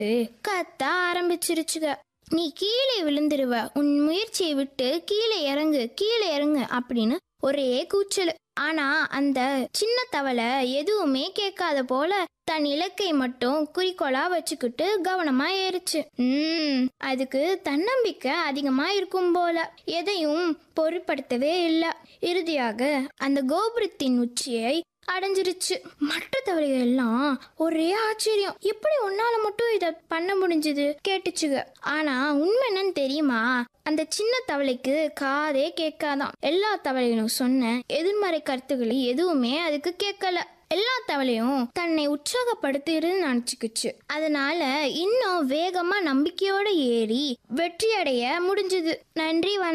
கத்த ஆரம்பிச்சிருச்சுக நீ கீழே விழுந்துருவ உன் முயற்சியை விட்டு கீழே இறங்கு கீழே இறங்கு அப்படின்னு ஒரே கூச்சல் ஆனா அந்த சின்ன தவளை எதுவுமே கேட்காத போல தன் இலக்கை மட்டும் குறிக்கோளா வச்சுக்கிட்டு கவனமா ஏறுச்சு உம் அதுக்கு தன்னம்பிக்கை அதிகமா இருக்கும் போல எதையும் பொருட்படுத்தவே இல்லை இறுதியாக அந்த கோபுரத்தின் உச்சியை அடைஞ்சிருச்சு மற்ற தவளைகள் எல்லாம் ஒரே ஆச்சரியம் எப்படி உன்னால மட்டும் இத பண்ண முடிஞ்சது கேட்டுச்சுக ஆனா உண்மை என்னன்னு தெரியுமா அந்த சின்ன தவளைக்கு காதே கேட்காதாம் எல்லா தவளைகளும் சொன்ன எதிர்மறை கருத்துக்களை எதுவுமே அதுக்கு கேட்கல எல்லா தவளையும் தன்னை உற்சாகப்படுத்துறது நினச்சிக்கிச்சு அதனால இன்னும் வேகமா நம்பிக்கையோட ஏறி வெற்றி அடைய முடிஞ்சது நன்றி வணக்கம்